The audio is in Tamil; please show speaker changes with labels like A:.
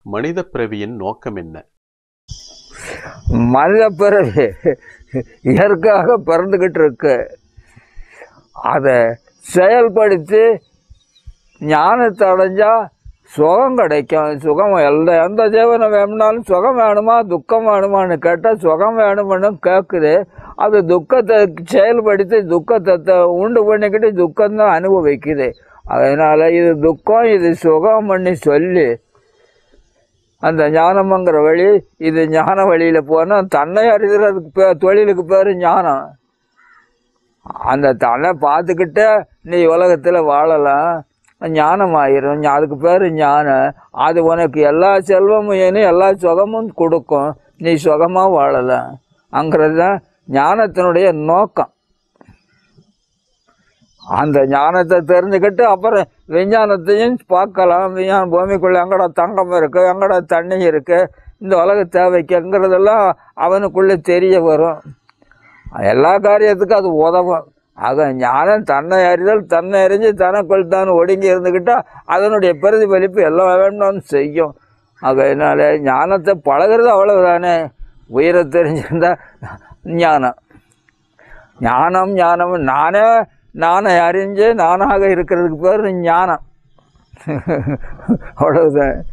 A: மனித பிறவியின் நோக்கம் என்ன
B: மனித பிறவி இயற்கையாக பிறந்துக்கிட்டு இருக்கு அதை செயல்படுத்தி ஞானத்தை அடைஞ்சா சுகம் கிடைக்கும் சுகம் எந்த எந்த ஜீவனை வேணும்னாலும் சுகம் வேணுமா துக்கம் வேணுமான்னு கேட்டால் சுகம் வேணும்னு கேட்குது அது துக்கத்தை செயல்படுத்தி துக்கத்தை த- உண்டு பண்ணிக்கிட்டு துக்கம்தான் அனுபவிக்குது அதனால் இது துக்கம் இது சுகம் பண்ணி சொல்லி அந்த ஞானம்ங்கிற வழி இது ஞான வழியில் போனால் தன்னை அறிகிறதுக்கு பே தொழிலுக்கு பேர் ஞானம் அந்த தன்னை பார்த்துக்கிட்டே நீ உலகத்தில் வாழலாம் ஞானம் ஆயிரும் ஞா- அதுக்கு பேர் ஞானம் அது உனக்கு எல்லா செல்வமும் வேணும் எல்லா சுகமும் கொடுக்கும் நீ சுகமாக வாழலாம் அங்கிறது தான் ஞானத்தினுடைய நோக்கம் அந்த ஞானத்தை தெரிஞ்சுக்கிட்டு அப்புறம் விஞ்ஞானத்தையும் பார்க்கலாம் விஞ்ஞான பூமிக்குள்ள எங்கடா தங்கம் இருக்கு எங்கடா தண்ணி இருக்கு இந்த உலக தேவைக்குங்கிறதெல்லாம் அவனுக்குள்ளே தெரிய வரும் எல்லா காரியத்துக்கும் அது உதவும் ஆக ஞானம் தன்னை அறிதல் தன்னை அறிஞ்சு தனக்குள் தான் ஒடுங்கி இருந்துக்கிட்டா அதனுடைய பிரதிபலிப்பு எல்லா வேணும்னு செய்யும் அதனால ஞானத்தை பழகிறது அவ்வளவுதானே உயிரை தெரிஞ்சிருந்தா ஞானம் ஞானம் ஞானம் நானே நானே அறிஞ்சு நானாக இருக்கிறதுக்கு பேர் ஞானம் அவ்வளவுதான்